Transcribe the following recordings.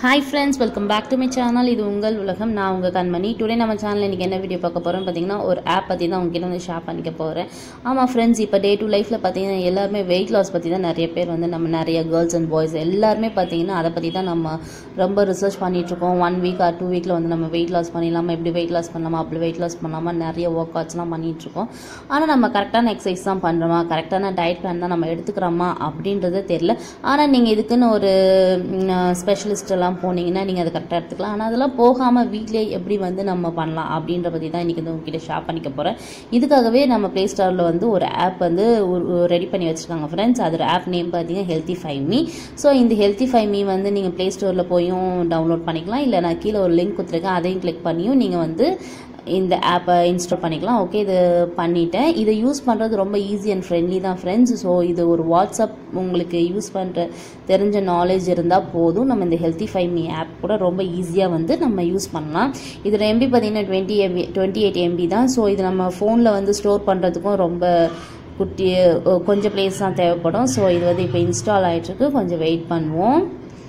hi friends welcome back to my channel இது உங்கள் உலகம் நான் உங்கள் கண்மணி டுடே நம்ம சேனலில் இன்றைக்கி என்ன வீடியோ பார்க்க போகிறோம் பார்த்தீங்கன்னா ஒரு ஆப் பற்றி தான் உங்ககிட்ட வந்து ஷேர் பண்ணிக்க போகிறேன் ஆமாம் ஃப்ரெண்ட்ஸ் இப்போ டே டு லைஃப்பில் பார்த்தீங்கன்னா எல்லாருமே வெயிட் லாஸ் பற்றி தான் நிறைய பேர் வந்து நம்ம நிறைய கேர்ள்ஸ் அண்ட் பாய்ஸ் எல்லாருமே பார்த்தீங்கன்னா அதை பற்றி தான் நம்ம ரொம்ப ரிசர்ச் பண்ணிகிட்ருக்கோம் ஒன் வீக் ஆர் டூ வீக்கில் வந்து நம்ம வெயிட் லாஸ் பண்ணிடலாமா எப்படி வெயிட் லாஸ் பண்ணலாமா அப்படி வெயிட் லாஸ் பண்ணலாமா நிறைய ஒர்க் அவுட்ஸ்லாம் பண்ணிகிட்ருக்கோம் ஆனால் நம்ம கரெக்டான எக்ஸசைஸ் தான் பண்ணுறோமா கரெக்டான டயட் பிளான் தான் நம்ம எடுத்துக்கிறோமா அப்படின்றது தெரியல ஆனால் நீங்கள் இதுக்குன்னு ஒரு ஸ்பெஷலிஸ்ட் எல்லாம் போனீங்கன்னா நீங்கள் அதை கரெக்டாக எடுத்துக்கலாம் ஆனால் அதெல்லாம் போகாமல் வீட்டிலே எப்படி வந்து நம்ம பண்ணலாம் அப்படின்ற பற்றி தான் இன்றைக்கி வந்து உங்ககிட்ட ஷேர் பண்ணிக்க போகிறேன் இதுக்காகவே நம்ம ப்ளே ஸ்டோரில் வந்து ஒரு ஆப் வந்து ரெடி பண்ணி வச்சுருக்காங்க ஃப்ரெண்ட்ஸ் அதோட ஆப் நேம் பார்த்தீங்கன்னா ஹெல்த்தி ஃபைவ் மீ ஸோ இந்த ஹெல்த்தி ஃபைவ் மீ வந்து நீங்கள் ப்ளே ஸ்டோரில் போயும் டவுன்லோட் பண்ணிக்கலாம் இல்லை நான் கீழே ஒரு லிங்க் கொடுத்துருக்கேன் அதையும் கிளிக் பண்ணியும் நீங்கள் வந்து இந்த ஆப்பை இன்ஸ்டால் பண்ணிக்கலாம் ஓகே இது பண்ணிட்டேன் இதை யூஸ் பண்ணுறது ரொம்ப ஈஸி அண்ட் ஃப்ரெண்ட்லி தான் ஃப்ரெண்ட்ஸ் ஸோ இது ஒரு வாட்ஸ்அப் உங்களுக்கு யூஸ் பண்ணுற தெரிஞ்ச நாலேஜ் இருந்தால் போதும் நம்ம இந்த ஹெல்த்தி ஃபைவ் மீ ஆப் கூட ரொம்ப ஈஸியாக வந்து நம்ம யூஸ் பண்ணலாம் இதில் எம்பி பார்த்தீங்கன்னா twenty MB twenty eight MB தான் ஸோ இது நம்ம ஃபோனில் வந்து ஸ்டோர் பண்ணுறதுக்கும் ரொம்ப குட்டி கொஞ்சம் பிளேஸ் தான் தேவைப்படும் ஸோ இது வந்து இப்போ இன்ஸ்டால் ஆகிட்டுருக்கு கொஞ்சம் வெயிட் பண்ணுவோம்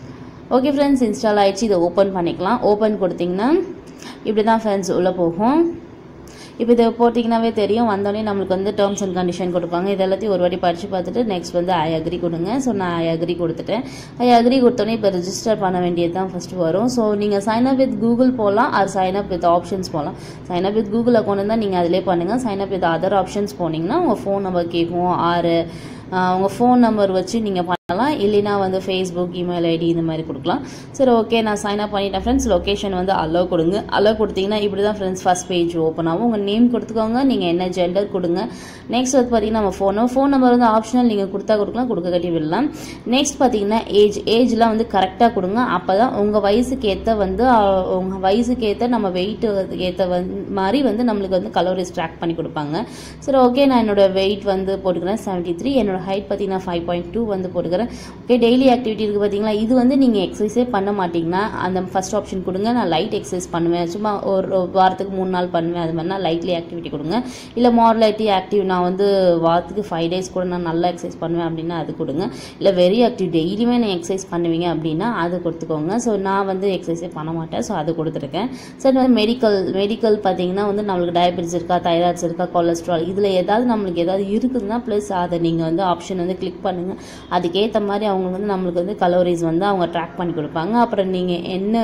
ஓகே ஃப்ரெண்ட்ஸ் இன்ஸ்டால் ஆகிடுச்சு இதை ஓப்பன் பண்ணிக்கலாம் ஓப்பன் கொடுத்திங்கன்னா இப்படி தான் ஃப்ரெண்ட்ஸ் உள்ளே போகும் இப்போ இதை போட்டிங்கனாவே தெரியும் வந்தோடனே நம்மளுக்கு வந்து டேர்ம்ஸ் அண்ட் கண்டிஷன் கொடுப்பாங்க இது எல்லாத்தையும் ஒரு வாட்டி படித்து பார்த்துட்டு நெக்ஸ்ட் வந்து ஐ அக்ரி கொடுங்க ஸோ நான் ஐ அக்ரி கொடுத்துட்டேன் ஐ அக்ரி கொடுத்தோன்னே இப்போ ரிஜிஸ்டர் பண்ண வேண்டியது தான் ஃபஸ்ட்டு வரும் ஸோ நீங்கள் சைன் அப் வித் கூகுள் போகலாம் or sign up with options போகலாம் sign up with Google account தான் நீங்கள் அதிலே பண்ணுங்கள் sign up with other options போனீங்கன்னா உங்கள் ஃபோன் நம்பர் கேட்கும் ஆறு உங்கள் ஃபோன் நம்பர் வச்சு நீங்கள் பண்ணலாம் இல்லைனா வந்து ஃபேஸ்புக் இமெயில் ஐடி இந்த மாதிரி கொடுக்கலாம் சரி ஓகே நான் சைன் அப் பண்ணிட்டேன் ஃப்ரெண்ட்ஸ் லொக்கேஷன் வந்து அலோவ் கொடுங்க அலோவ் கொடுத்தீங்கன்னா இப்படி தான் ஃப்ரெண்ட்ஸ் ஃபஸ்ட் பேஜ் ஓப்பன் ஆகும் உங்கள் நேம் கொடுத்துக்கோங்க நீங்கள் என்ன ஜெண்டர் கொடுங்க நெக்ஸ்ட் வந்து பார்த்தீங்கன்னா நம்ம ஃபோன் ஃபோன் நம்பர் வந்து ஆப்ஷனல் நீங்கள் கொடுத்தா கொடுக்கலாம் கொடுக்க கட்டி விடலாம் நெக்ஸ்ட் பார்த்தீங்கன்னா ஏஜ் ஏஜ்லாம் வந்து கரெக்டாக கொடுங்க அப்போ தான் உங்கள் வயசுக்கு ஏற்ற வந்து உங்கள் வயசுக்கு ஏற்ற நம்ம வெயிட்டு ஏற்ற வந்து மாதிரி வந்து நம்மளுக்கு வந்து கலோரிஸ் ட்ராக் பண்ணி கொடுப்பாங்க சரி ஓகே நான் என்னோட வெயிட் வந்து போட்டுக்கிறேன் செவன்ட்டி த்ரீ என்னோட ஹைட் பார்த்தீங்கன்னா ஃபைவ் பாயிண்ட் டூ வந்து போட்டுக்கிறேன் ஓகே டெய்லி ஆக்டிவிட்டி இருக்குது பார்த்தீங்களா இது வந்து நீங்கள் எக்ஸசைஸே பண்ண மாட்டிங்கன்னா அந்த ஃபஸ்ட் ஆப்ஷன் கொடுங்க நான் லைட் எக்ஸசைஸ் பண்ணுவேன் சும்மா ஒரு வாரத்துக்கு மூணு நாள் பண்ணுவேன் அது மாதிரினா லைட்லி ஆக்டிவிட்டி கொடுங்க இல்லை மாடலைட்டி ஆக்டிவ் நான் வந்து வாரத்துக்கு ஃபைவ் டேஸ் கூட நான் நல்லா எக்ஸசைஸ் பண்ணுவேன் அப்படின்னா அது கொடுங்க இல்லை வெரி ஆக்டிவ் டெய்லியுமே நான் எக்ஸசைஸ் பண்ணுவீங்க அப்படின்னா அது கொடுத்துக்கோங்க ஸோ நான் வந்து எக்ஸசைஸே பண்ண மாட்டேன் ஸோ அது கொடுத்துருக்கேன் சரி வந்து மெடிக்கல் மெடிக்கல் பார்த்தீங்கன்னா வந்து நம்மளுக்கு டயபெட்டிஸ் இருக்கா தைராய்ட்ஸ் இருக்கா கொலஸ்ட்ரால் இதில் ஏதாவது நம்மளுக்கு ஏதாவது இருக்குதுன்னா ப்ளஸ் அதை நீங்கள் வந்து ஆப்ஷன் வந்து கிளிக் பண்ணுங்கள் அதுக்கேற்ற மாதிரி அவங்க வந்து நம்மளுக்கு வந்து கலோரிஸ் வந்து அவங்க ட்ராக் பண்ணி கொடுப்பாங்க அப்புறம் நீங்கள் என்ன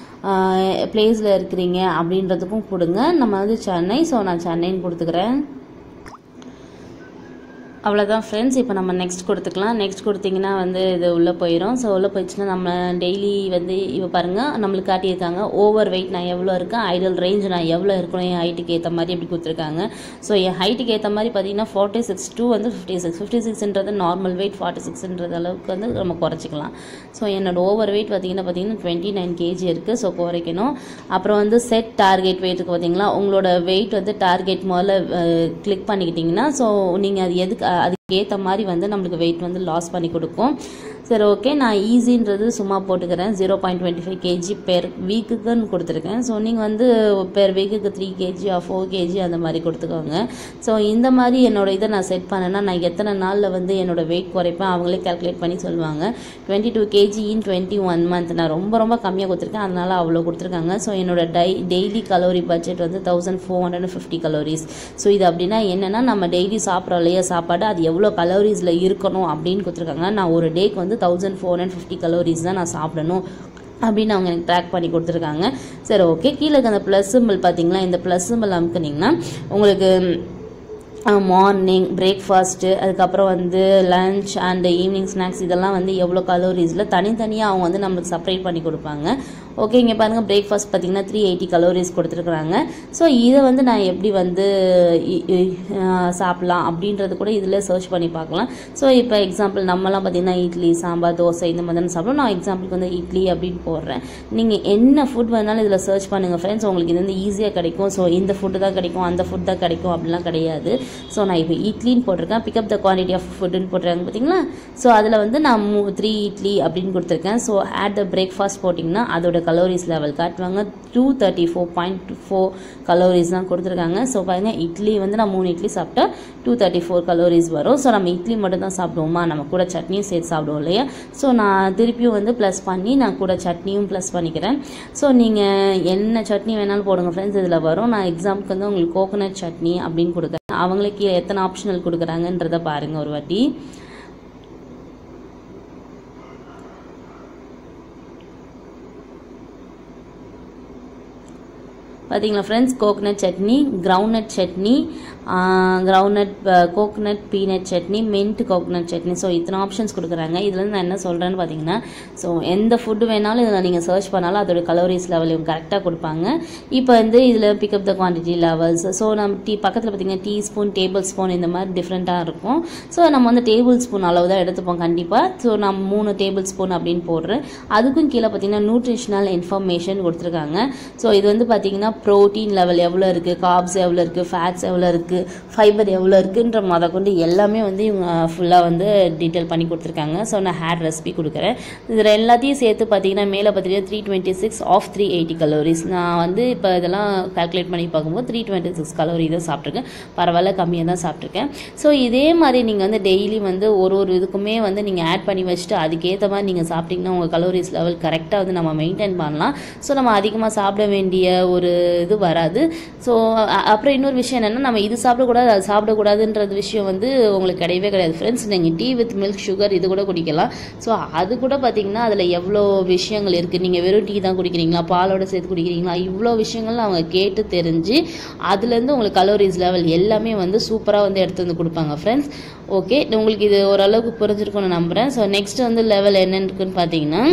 பிளேஸில் இருக்கிறீங்க அப்படின்றதுக்கும் கொடுங்க நம்ம வந்து சென்னை ஸோ நான் சென்னைன்னு கொடுத்துக்கிறேன் அவ்வளோதான் ஃப்ரெண்ட்ஸ் இப்போ நம்ம நெக்ஸ்ட் கொடுத்துக்கலாம் நெக்ஸ்ட் கொடுத்தீங்கன்னா வந்து இது உள்ளே போயிடும் ஸோ உள்ளே போயிடுச்சுன்னா நம்ம டெய்லி வந்து இப்போ பாருங்கள் நம்மளுக்கு காட்டியிருக்காங்க ஓவர் வெயிட் நான் எவ்வளோ இருக்கேன் ஐடல் ரேஞ்ச் நான் எவ்வளோ இருக்கணும் என் ஹைட்டுக்கு ஏற்ற மாதிரி எப்படி கொடுத்துருக்காங்க ஸோ என் ஹைட்டுக்கு ஏற்ற மாதிரி பார்த்தீங்கன்னா ஃபார்ட்டி சிக்ஸ் டூ வந்து ஃபிஃப்டி சிக்ஸ் ஃபிஃப்டி சிக்ஸ்ன்றது நார்மல் வெயிட் ஃபார்ட்டி சிக்ஸ்ன்றது அளவுக்கு வந்து நம்ம குறைச்சிக்கலாம் ஸோ என்னோட ஓவர் வெயிட் பார்த்தீங்கன்னா பார்த்தீங்கன்னா டுவெண்ட்டி நைன் கேஜி இருக்குது ஸோ குறைக்கணும் அப்புறம் வந்து செட் டார்கெட் வெயிட்டுக்கு பார்த்தீங்களா உங்களோட வெயிட் வந்து டார்கெட் முதல்ல கிளிக் பண்ணிக்கிட்டிங்கன்னா ஸோ நீங்கள் அது எதுக்கு அதுக்கு ஏற்ற மாதிரி வந்து நம்மளுக்கு வெயிட் வந்து லாஸ் பண்ணி கொடுக்கும் சரி ஓகே நான் ஈஸின்றது சும்மா போட்டுக்கிறேன் zero point twenty five kg per வீக்குக்குன்னு கொடுத்துருக்கேன் ஸோ நீங்கள் வந்து பெர் வீக்குக்கு three kg or four kg அந்த மாதிரி கொடுத்துக்கோங்க ஸோ இந்த மாதிரி என்னோட இதை நான் செட் பண்ணேன்னா நான் எத்தனை நாளில் வந்து என்னோட வெயிட் குறைப்பேன் அவங்களே கால்குலேட் பண்ணி சொல்லுவாங்க twenty two kg in twenty one month நான் ரொம்ப ரொம்ப கம்மியாக கொடுத்துருக்கேன் அதனால் அவ்வளோ கொடுத்துருக்காங்க ஸோ என்னோட டை டெய்லி கலோரி பட்ஜெட் வந்து thousand four hundred fifty calories so இது அப்படின்னா என்னென்னா நம்ம டெய்லி சாப்பிட்றோம் இல்லையா சாப்பாடு அது எவ்வளோ கலோரிஸில் இருக்கணும் அப்படின்னு கொடுத்துருக்காங்க நான் ஒரு டேக்கு வந்து thousand four hundred fifty calories தான் நான் சாப்பிடணும் அப்படின்னு அவங்க எனக்கு ட்ராக் பண்ணி கொடுத்துருக்காங்க சரி ஓகே கீழே அந்த ப்ளஸ் சிம்பிள் பார்த்தீங்களா இந்த ப்ளஸ் சிம்பிள் அமுக்குனிங்கன்னா உங்களுக்கு மார்னிங் பிரேக்ஃபாஸ்ட்டு அதுக்கப்புறம் வந்து லன்ச் அண்ட் ஈவினிங் ஸ்நாக்ஸ் இதெல்லாம் வந்து எவ்வளோ கலோரிஸில் தனித்தனியாக அவங்க வந்து நம்மளுக்கு செப்பரேட் பண்ணி கொடுப்பாங்க ஓகே இங்கே பாருங்கள் பிரேக்ஃபாஸ்ட் பார்த்தீங்கன்னா த்ரீ எயிட்டி கலோரிஸ் கொடுத்துருக்குறாங்க ஸோ இதை வந்து நான் எப்படி வந்து சாப்பிட்லாம் அப்படின்றது கூட இதில் சர்ச் பண்ணி பார்க்கலாம் ஸோ இப்போ எக்ஸாம்பிள் நம்மலாம் பார்த்தீங்கன்னா இட்லி சாம்பார் தோசை இந்த மாதிரி தான் சாப்பிடுவோம் நான் எக்ஸாம்பிளுக்கு வந்து இட்லி அப்படின்னு போடுறேன் நீங்கள் என்ன ஃபுட் வேணாலும் இதில் சர்ச் பண்ணுங்கள் ஃப்ரெண்ட்ஸ் உங்களுக்கு இது வந்து ஈஸியாக கிடைக்கும் ஸோ இந்த ஃபுட்டு தான் கிடைக்கும் அந்த ஃபுட் தான் கிடைக்கும் அப்படிலாம் கிடையாது ஸோ நான் இப்போ இட்லின்னு போட்டிருக்கேன் பிக்கப் த குவான்டிட்டி ஆஃப் ஃபுட்டுன்னு போட்டிருக்காங்க பார்த்தீங்களா ஸோ அதில் வந்து நான் மூ த்ரீ இட்லி அப்படின்னு கொடுத்துருக்கேன் ஸோ ஆட் த பிரேக்ஃபாஸ்ட் போட்டிங்கன்னா அதோட கலோரிஸ் லெவல் காட்டுவாங்க two thirty four point four calories தான் கொடுத்துருக்காங்க ஸோ பாருங்கள் இட்லி வந்து நான் மூணு இட்லி சாப்பிட்டா டூ தேர்ட்டி ஃபோர் கலோரிஸ் வரும் ஸோ நம்ம இட்லி மட்டும் தான் சாப்பிடுவோமா நம்ம கூட சட்னியும் சேர்த்து சாப்பிடுவோம் இல்லையா ஸோ நான் திருப்பியும் வந்து ப்ளஸ் பண்ணி நான் கூட சட்னியும் ப்ளஸ் பண்ணிக்கிறேன் ஸோ நீங்கள் என்ன சட்னி வேணாலும் போடுங்க ஃப்ரெண்ட்ஸ் இதில் வரும் நான் எக்ஸாம்பிளுக்கு வந்து உங்களுக்கு கோகோனட் சட்னி அப்படின்னு கொடுக்குறேன் அவங்களே கீழே எத்தனை ஆப்ஷனல் கொடுக்குறாங்கன்றத பாருங்கள் ஒரு வாட்டி பார்த்தீங்களா friends coconut chutney groundnut chutney groundnut coconut peanut chutney mint coconut chutney so இத்தனை ஆப்ஷன்ஸ் கொடுக்குறாங்க இதில் நான் என்ன சொல்கிறேன்னு பார்த்தீங்கன்னா ஸோ எந்த ஃபுட்டு வேணாலும் இதில் நீங்கள் சர்ச் பண்ணாலும் அதோட கலோரிஸ் லெவல் இவங்க கரெக்டாக கொடுப்பாங்க இப்போ வந்து இதில் pick up the quantity levels so நம்ம டீ பக்கத்தில் பார்த்தீங்கன்னா டீ ஸ்பூன் டேபிள் ஸ்பூன் இந்த மாதிரி டிஃப்ரெண்ட்டாக இருக்கும் ஸோ நம்ம வந்து டேபிள் ஸ்பூன் அளவு தான் எடுத்துப்போம் கண்டிப்பாக ஸோ நான் மூணு டேபிள் ஸ்பூன் அப்படின்னு போடுறேன் அதுக்கும் கீழே பார்த்தீங்கன்னா நியூட்ரிஷனல் இன்ஃபர்மேஷன் கொடுத்துருக்காங்க ஸோ இது வந்து பார்த்தீங்கன்னா ப்ரோட்டீன் லெவல் எவ்வளோ இருக்குது காப்ஸ் எவ்வளோ இருக்குது ஃபேட்ஸ் எவ்வளோ இருக்குது ஃபைபர் எவ்வளோ இருக்குன்ற முத கொண்டு எல்லாமே வந்து இவங்க ஃபுல்லாக வந்து டீட்டெயில் பண்ணி கொடுத்துருக்காங்க ஸோ நான் ஹேர் ரெசிபி கொடுக்குறேன் இதில் எல்லாத்தையும் சேர்த்து பார்த்தீங்கன்னா மேலே பார்த்தீங்கன்னா three twenty six of three eighty calories நான் வந்து இப்போ இதெல்லாம் கால்குலேட் பண்ணி பார்க்கும்போது த்ரீ டுவெண்ட்டி சிக்ஸ் கலோரி தான் சாப்பிட்ருக்கேன் பரவாயில்ல கம்மியாக தான் சாப்பிட்ருக்கேன் ஸோ இதே மாதிரி நீங்கள் வந்து டெய்லி வந்து ஒரு ஒரு இதுக்குமே வந்து நீங்கள் ஆட் பண்ணி வச்சுட்டு அதுக்கேற்ற மாதிரி நீங்கள் சாப்பிட்டிங்கன்னா உங்கள் கலோரிஸ் லெவல் கரெக்டாக வந்து நம்ம மெயின்டைன் பண்ணலாம் ஸோ நம்ம அதிகமாக சாப்பிட வேண்டிய ஒரு இது வராது ஸோ அப்புறம் இன்னொரு விஷயம் என்னென்னா நம்ம இது சாப்பிடக்கூடாது அது சாப்பிடக்கூடாதுன்றது விஷயம் வந்து உங்களுக்கு கிடையவே கிடையாது ஃப்ரெண்ட்ஸ் நீங்கள் டீ வித் மில்க் சுகர் இது கூட குடிக்கலாம் ஸோ அது கூட பார்த்தீங்கன்னா அதில் எவ்வளோ விஷயங்கள் இருக்குது நீங்கள் வெறும் டீ தான் குடிக்கிறீங்களா பாலோட சேர்த்து குடிக்கிறீங்களா இவ்வளோ விஷயங்கள் அவங்க கேட்டு தெரிஞ்சு அதுலேருந்து உங்களுக்கு கலோரிஸ் லெவல் எல்லாமே வந்து சூப்பராக வந்து எடுத்து வந்து கொடுப்பாங்க ஃப்ரெண்ட்ஸ் ஓகே உங்களுக்கு இது ஓரளவுக்கு புரிஞ்சிருக்கும்னு நம்புகிறேன் ஸோ நெக்ஸ்ட் வந்து லெவல் என்னன்னு இருக்குன்னு பார்த்தீங்கன்னா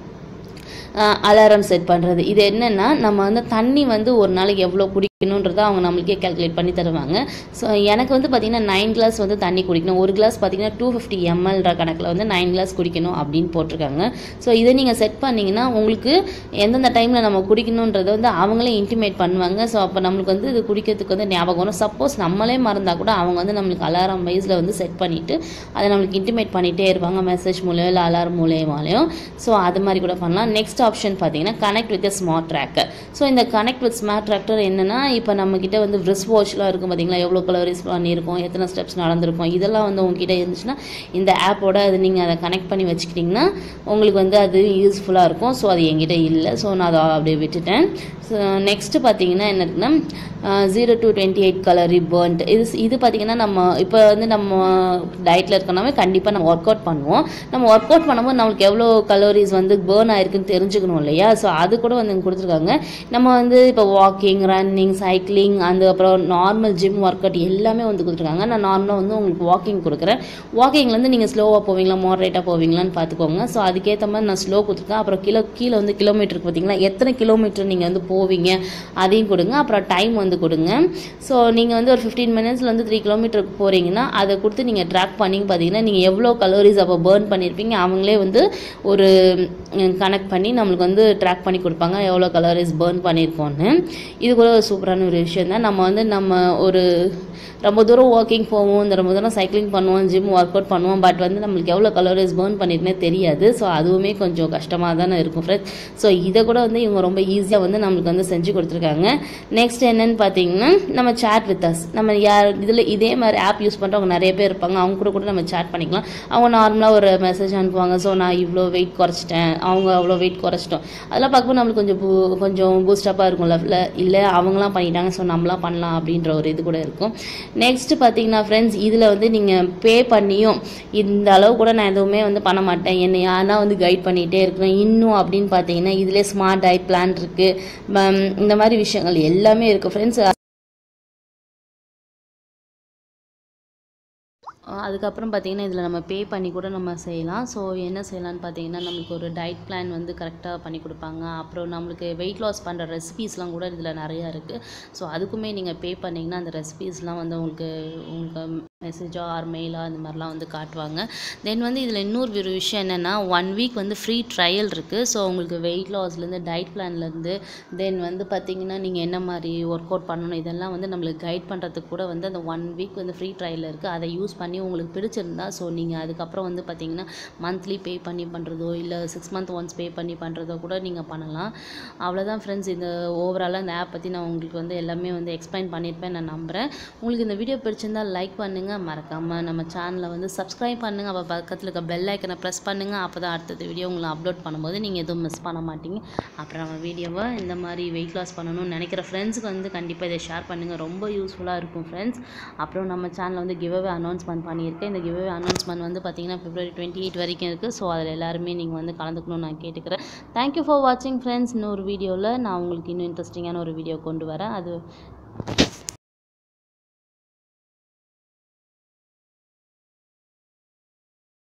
அலாரம் செட் பண்ணுறது இது என்னென்னா நம்ம வந்து தண்ணி வந்து ஒரு நாளைக்கு எவ்வளோ குடிக்கணுன்றதை அவங்க நம்மளுக்கே கேல்குலேட் பண்ணி தருவாங்க ஸோ எனக்கு வந்து பார்த்திங்கன்னா நைன் கிளாஸ் வந்து தண்ணி குடிக்கணும் ஒரு கிளாஸ் பார்த்திங்கன்னா டூ ஃபிஃப்டி எம்எல்ற கணக்கில் வந்து நைன் கிளாஸ் குடிக்கணும் அப்படின்னு போட்டிருக்காங்க ஸோ இதை நீங்கள் செட் பண்ணிங்கன்னா உங்களுக்கு எந்தெந்த டைமில் நம்ம குடிக்கணுன்றதை வந்து அவங்களே இன்டிமேட் பண்ணுவாங்க ஸோ அப்போ நம்மளுக்கு வந்து இது குடிக்கிறதுக்கு வந்து ஞாபகம் வரும் சப்போஸ் நம்மளே மறந்தால் கூட அவங்க வந்து நம்மளுக்கு அலாரம் வைஸில் வந்து செட் பண்ணிவிட்டு அதை நம்மளுக்கு இன்டிமேட் பண்ணிகிட்டே இருப்பாங்க மெசேஜ் மூலியம் இல்லை அலாரம் மூலியமாலையும் ஸோ அது மாதிரி கூட பண்ணலாம் நெக்ஸ்ட் ஆப்ஷன் பார்த்தீங்கன்னா connect with smart tracker so இந்த கனெக்ட் வித் ஸ்மார்ட் ட்ராக்டர் என்னென்னா இப்போ நம்மக்கிட்ட வந்து ரிஸ் வாட்ச்லாம் இருக்கும் பார்த்தீங்களா எவ்வளோ கலோரிஸ் பண்ணியிருக்கோம் எத்தனை ஸ்டெப்ஸ் நடந்திருக்கும் இதெல்லாம் வந்து உங்ககிட்ட இருந்துச்சுன்னா இந்த ஆப்போட அது நீங்கள் அதை கனெக்ட் பண்ணி வச்சுக்கிட்டிங்கன்னா உங்களுக்கு வந்து அது யூஸ்ஃபுல்லாக இருக்கும் ஸோ அது என்கிட்ட இல்லை ஸோ நான் அதை அப்படியே விட்டுட்டேன் ஸோ நெக்ஸ்ட்டு பார்த்தீங்கன்னா என்ன இருக்குன்னா zero to twenty eight calorie burnt இது இது பார்த்தீங்கன்னா நம்ம இப்போ வந்து நம்ம டயட்டில் இருக்கனாவே கண்டிப்பாக நம்ம ஒர்க் அவுட் பண்ணுவோம் நம்ம ஒர்க் அவுட் பண்ணும்போது நம்மளுக்கு எவ்வளோ கலோரிஸ் வந்து பேர்ன் ஆயிருக்குன்னு தெரிஞ்சுக்கணும் இல்லையா ஸோ அது கூட வந்து இங்க கொடுத்துருக்காங்க நம்ம வந்து இப்போ வாக்கிங் ரன்னிங் சைக்கிளிங் அந்த அப்புறம் நார்மல் ஜிம் ஒர்க் அவுட் எல்லாமே வந்து கொடுத்துருக்காங்க நான் நார்மலாக வந்து உங்களுக்கு வாக்கிங் கொடுக்குறேன் வாக்கிங்லேருந்து நீங்கள் ஸ்லோவாக போவீங்களா மாடரேட்டாக போவீங்களான்னு பார்த்துக்கோங்க ஸோ அதுக்கேற்ற மாதிரி நான் ஸ்லோ கொடுத்துருக்கேன் அப்புறம் கிலோ கீழே வந்து கிலோமீட்டருக்கு பார்த்தீங்களா எத்தனை கிலோமீட்டர் நீங்கள் வந்து போவீங்க அதையும் கொடுங்க அப்புறம் டைம் வந்து கொடுங்க ஸோ நீங்கள் வந்து ஒரு ஃபிஃப்டீன் மினிட்ஸில் வந்து த்ரீ கிலோமீட்டருக்கு போகிறீங்கன்னா அதை கொடுத்து நீங்கள் ட்ராக் பண்ணி பார்த்தீங்கன்னா நீங்கள் எவ்வளோ கலோரிஸ் அப்போ பேர்ன் பண்ணியிருப்பீங்க அவங்களே வந்து ஒரு கனெக்ட் பண்ணி நம்மளுக்கு வந்து ட்ராக் பண்ணி கொடுப்பாங்க எவ்வளோ கலோரிஸ் பேர்ன் பண்ணியிருக்கோன்னு இது கூட ஒரு சூப்பரான ஒரு விஷயம் தான் நம்ம வந்து நம்ம ஒரு ரொம்ப தூரம் வாக்கிங் போவோம் இந்த ரொம்ப தூரம் சைக்கிளிங் பண்ணுவோம் ஜிம் ஒர்க் அவுட் பண்ணுவோம் பட் வந்து நம்மளுக்கு எவ்வளோ கலோரிஸ் பேர்ன் பண்ணியிருக்குனே தெரியாது ஸோ அதுவுமே கொஞ்சம் கஷ்டமாக தானே இருக்கும் ஃப்ரெண்ட்ஸ் ஸோ இதை கூட வந்து இவங்க ரொம்ப ஈஸியாக வந்து நம்மளுக்கு வந்து செஞ்சு கொடுத்துருக்காங்க நெக்ஸ்ட் என்னன்னு பார்த்தீங்கன்னா நம்ம சேட் வித் அஸ் நம்ம யார் இதில் இதே மாதிரி ஆப் யூஸ் பண்ணுறவங்க நிறைய பேர் இருப்பாங்க அவங்க கூட கூட நம்ம சேட் பண்ணிக்கலாம் அவங்க நார்மலாக ஒரு மெசேஜ் அனுப்புவாங்க ஸோ நான் இவ்வளோ வெயிட் குறைச்சிட்டேன் அவங்க அவ்வளோ வெயிட் குறைச்சிட்டோம் அதெல்லாம் பார்க்கும்போது நம்மளுக்கு கொஞ்சம் பூ- கொஞ்சம் பூஸ்டப்பாக இருக்கும்ல இல்லை இல்லை அவங்களாம் பண்ணிட்டாங்க ஸோ நம்மளாம் பண்ணலாம் அப்படின்ற ஒரு இது கூட இருக்கும் நெக்ஸ்ட் பார்த்தீங்கன்னா ஃப்ரெண்ட்ஸ் இதில் வந்து நீங்கள் பே பண்ணியும் இந்த அளவு கூட நான் எதுவுமே வந்து பண்ண மாட்டேன் என்னை யாருனா வந்து கைட் பண்ணிகிட்டே இருக்கிறேன் இன்னும் அப்படின்னு பார்த்தீங்கன்னா இதிலே ஸ்மார்ட் டயட் பிளான் இருக்குது இந்த மாதிரி விஷயங்கள் எல்லாமே இருக்குது ஃப்ரெண்ட்ஸ் அதுக்கப்புறம் பார்த்தீங்கன்னா இதில் நம்ம பே பண்ணி கூட நம்ம செய்யலாம் ஸோ என்ன செய்யலாம்னு பார்த்தீங்கன்னா நம்மளுக்கு ஒரு டயட் பிளான் வந்து கரெக்டாக பண்ணி கொடுப்பாங்க அப்புறம் நம்மளுக்கு வெயிட் லாஸ் பண்ணுற ரெசிபீஸ்லாம் கூட இதில் நிறையா இருக்குது ஸோ அதுக்குமே நீங்கள் பே பண்ணிங்கன்னா அந்த ரெசிபீஸ்லாம் வந்து உங்களுக்கு உங்களுக்கு மெசேஜோ ஆர் மெயிலோ அந்த மாதிரிலாம் வந்து காட்டுவாங்க தென் வந்து இதில் இன்னொரு ஒரு விஷயம் என்னென்னா ஒன் வீக் வந்து ஃப்ரீ ட்ரையல் இருக்குது ஸோ உங்களுக்கு வெயிட் லாஸ்லேருந்து டயட் பிளான்லேருந்து தென் வந்து பார்த்தீங்கன்னா நீங்கள் என்ன மாதிரி ஒர்க் அவுட் பண்ணணும் இதெல்லாம் வந்து நம்மளுக்கு கைட் பண்ணுறதுக்கு கூட வந்து அந்த ஒன் வீக் வந்து ஃப்ரீ ட்ரையல் இருக்குது அதை யூஸ் பண்ணி உங்களுக்கு பிடிச்சிருந்தா ஸோ நீங்கள் அதுக்கப்புறம் வந்து பார்த்தீங்கன்னா மந்த்லி பே பண்ணி பண்ணுறதோ இல்லை சிக்ஸ் மந்த் ஒன்ஸ் பே பண்ணி பண்ணுறதோ கூட நீங்கள் பண்ணலாம் அவ்வளோதான் ஃப்ரெண்ட்ஸ் இந்த ஓவராலாக இந்த ஆப் பற்றி நான் உங்களுக்கு வந்து எல்லாமே வந்து எக்ஸ்பிளைன் பண்ணியிருப்பேன் நான் நம்புகிறேன் உங்களுக்கு இந்த வீடியோ பிடிச்சிருந்தா லைக் பண்ணுங்கள் மறக்காமல் நம்ம சேனலை வந்து சப்ஸ்கிரைப் பண்ணுங்கள் அப்போ பக்கத்தில் இருக்க பெல் ஐக்கனை ப்ரெஸ் பண்ணுங்கள் அப்போ தான் அடுத்தது வீடியோ உங்களை அப்லோட் பண்ணும்போது நீங்கள் எதுவும் மிஸ் பண்ண மாட்டீங்க அப்புறம் நம்ம வீடியோவை இந்த மாதிரி வெயிட் லாஸ் பண்ணணும்னு நினைக்கிற ஃப்ரெண்ட்ஸுக்கு வந்து கண்டிப்பாக இதை ஷேர் பண்ணுங்கள் ரொம்ப யூஸ்ஃபுல்லாக இருக்கும் ஃப்ரெண்ட்ஸ் அப்புறம் நம்ம சேனலில் வந்து கிவ்அவே அனௌன்ஸ்மெண்ட் பண்ணியிருக்கேன் இந்த கிவ்அவே அனௌன்ஸ்மெண்ட் வந்து பார்த்தீங்கன்னா பிப்ரவரி டுவெண்ட்டி எயிட் வரைக்கும் இருக்குது ஸோ அதில் எல்லாருமே நீங்கள் வந்து கலந்துக்கணும்னு நான் கேட்டுக்கிறேன் தேங்க்யூ ஃபார் வாட்சிங் ஃப்ரெண்ட்ஸ் இன்னொரு வீடியோவில் நான் உங்களுக்கு இன்னும் இன்ட்ரெஸ்டிங்கான ஒரு வீடியோ கொண்டு வரேன் அது